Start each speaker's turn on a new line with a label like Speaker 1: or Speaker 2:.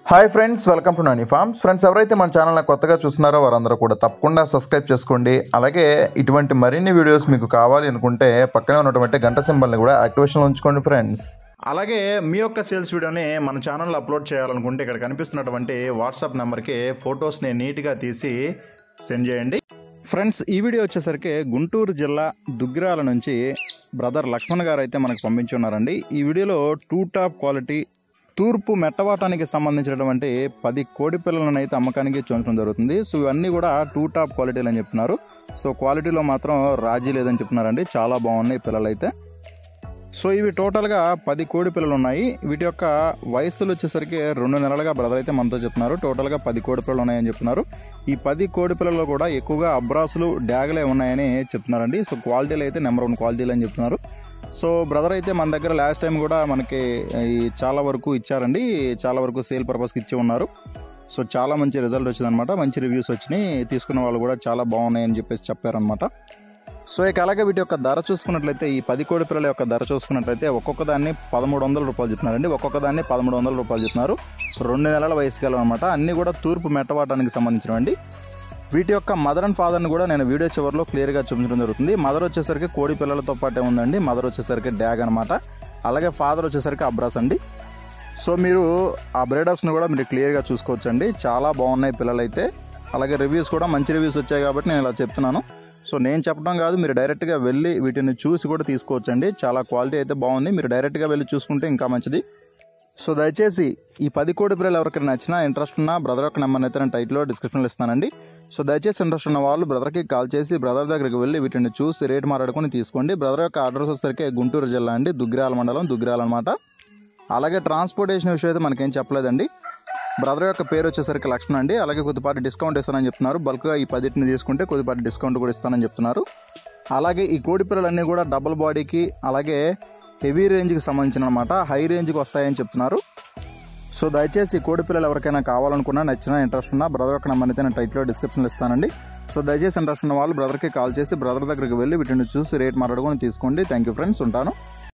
Speaker 1: hi friends welcome to Nani farms friends ఎవరైతే మన ఛానల్ని కొత్తగా చూస్తున్నారో వారందరూ కూడా తప్పకుండా సబ్స్క్రైబ్ చేసుకోండి అలాగే ఇటువంటి మరిన్ని వీడియోస్ మీకు కావాలి అనుకుంటే పక్కనే ఉన్నటువంటి గంట సింబల్ని కూడా యాక్టివేషన్లో ఉంచుకోండి ఫ్రెండ్స్
Speaker 2: అలాగే మీ యొక్క సేల్స్ వీడియోని మన ఛానల్లో అప్లోడ్ చేయాలనుకుంటే ఇక్కడ కనిపిస్తున్నటువంటి వాట్సాప్ నెంబర్కి ఫొటోస్ని నీట్గా తీసి సెండ్ చేయండి ఫ్రెండ్స్ ఈ వీడియో వచ్చేసరికి గుంటూరు జిల్లా దుగ్గిరాల నుంచి బ్రదర్ లక్ష్మణ్ గారు అయితే మనకు పంపించి ఉన్నారండి ఈ వీడియోలో టూ టాప్ క్వాలిటీ తూర్పు మెట్టవాటానికి సంబంధించినటువంటి పది కోడి పిల్లలను అయితే అమ్మకానికి చూడటం జరుగుతుంది సో ఇవన్నీ కూడా టూ టాప్ క్వాలిటీలు అని చెప్తున్నారు సో క్వాలిటీలో మాత్రం రాజీ లేదని చెప్తున్నారండి చాలా బాగున్నాయి పిల్లలు అయితే సో ఇవి టోటల్గా పది కోడి పిల్లలు ఉన్నాయి వీటి యొక్క వయస్సులు వచ్చేసరికి రెండు నెలలుగా బ్రదర్ అయితే మనతో చెప్తున్నారు టోటల్గా పది కోడి పిల్లలు ఉన్నాయని చెప్తున్నారు ఈ పది కోడి పిల్లల్లో కూడా ఎక్కువగా అబ్రాసులు డ్యాగలే ఉన్నాయని చెప్తున్నారండి సో క్వాలిటీలు అయితే నెంబర్ వన్ క్వాలిటీలు అని చెప్తున్నారు సో బ్రదర్ అయితే మన దగ్గర లాస్ట్ టైం కూడా మనకి ఈ చాలా వరకు ఇచ్చారండి చాలా వరకు సేల్ పర్పస్కి ఇచ్చి ఉన్నారు సో చాలా మంచి రిజల్ట్ వచ్చిందనమాట మంచి రివ్యూస్ వచ్చినాయి తీసుకున్న వాళ్ళు కూడా చాలా బాగున్నాయని చెప్పేసి చెప్పారనమాట సో ఇక అలాగే వీటి యొక్క ధర చూసుకున్నట్లయితే ఈ పది కోడి పిల్లల యొక్క ధర చూసుకున్నట్లయితే ఒక్కొక్క దాన్ని పదమూడు వందల రూపాయలు చెప్తున్నారండి ఒక్కొక్క దాన్ని పదమూడు వందల రూపాయలు చెప్తున్నారు రెండు నెలల వయసు గల అనమాట అన్నీ కూడా తూర్పు మెట్టవాటానికి సంబంధించినవండి వీటి యొక్క మదర్ అండ్ ఫాదర్ని కూడా నేను వీడియో చివరిలో క్లియర్గా చూపించడం జరుగుతుంది మదర్ వచ్చేసరికి కోడి పిల్లలతో పాటే ఉందండి మదర్ వచ్చేసరికి డ్యాగ్ అనమాట అలాగే ఫాదర్ వచ్చేసరికి అబ్రాస్ అండి సో మీరు ఆ బ్రేడర్స్ని కూడా మీరు క్లియర్గా చూసుకోవచ్చండి చాలా బాగున్నాయి పిల్లలైతే అలాగే రివ్యూస్ కూడా మంచి రివ్యూస్ వచ్చాయి కాబట్టి నేను ఇలా చెప్తున్నాను సో నేను చెప్పడం కాదు మీరు డైరెక్ట్గా వెళ్ళి వీటిని చూసి కూడా తీసుకోవచ్చండి చాలా క్వాలిటీ అయితే బాగుంది మీరు డైరెక్ట్గా వెళ్ళి చూసుకుంటే ఇంకా మంచిది సో దయచేసి ఈ పది కోడి పిల్లలు ఎవరికైనా నచ్చినా ఇంట్రెస్ట్ ఉన్నా బ్రదర్ యొక్క నెంబర్ అయితే నేను టైట్లో డిస్క్రిప్షన్లో ఇస్తానండి సో దయచేసి ఇంట్రెస్ట్ ఉన్న వాళ్ళు బ్రదర్కి కాల్ చేసి బ్రదర్ దగ్గరికి వెళ్ళి వీటిని చూసి రేట్ మాట్లాడుకొని తీసుకోండి బ్రదర్ యొక్క అడ్రస్ వచ్చేసరికి గుంటూరు జిల్లా అండి దుగ్గిరాల మండలం దుగ్గిరాల అనమాట అలాగే ట్రాన్స్పోర్టేషన్ విషయం అయితే మనకేం చెప్పలేదండి బ్రదర్ యొక్క పేరు వచ్చేసరికి లక్ష్మణ్ అండి అలాగే కొద్దిపాటి డిస్కౌంట్ ఇస్తానని చెప్తున్నారు బల్క్గా ఈ పదిటిని తీసుకుంటే కొద్దిపాటి డిస్కౌంట్ కూడా ఇస్తానని చెప్తున్నారు అలాగే ఈ కోడి పిల్లలన్నీ కూడా డబుల్ బాడీకి అలాగే హెవీ రేంజ్కి సంబంధించిన అనమాట హై రేంజ్కి వస్తాయని చెప్తున్నారు సో దయచేసి ఈ కోడి పిల్లలు ఎవరికైనా కావాలనుకున్నా నచ్చినా ఇంట్రెస్ట్ ఉన్నా బ్రదర్ యొక్క నెంబర్ అయితే నేను టైట్లో డిస్క్రిప్షన్లో ఇస్తానండి సో దయచేసి ఇంట్రెస్ట్ ఉన్న వాళ్ళు బ్రదర్కి కాల్ చేసి బ్రదర్ దగ్గరికి వెళ్ళి వీటిని చూసి రేట్ మాట్లాడుకొని తీసుకోండి థ్యాంక్ యూ ఫ్రెండ్స్ ఉంటాను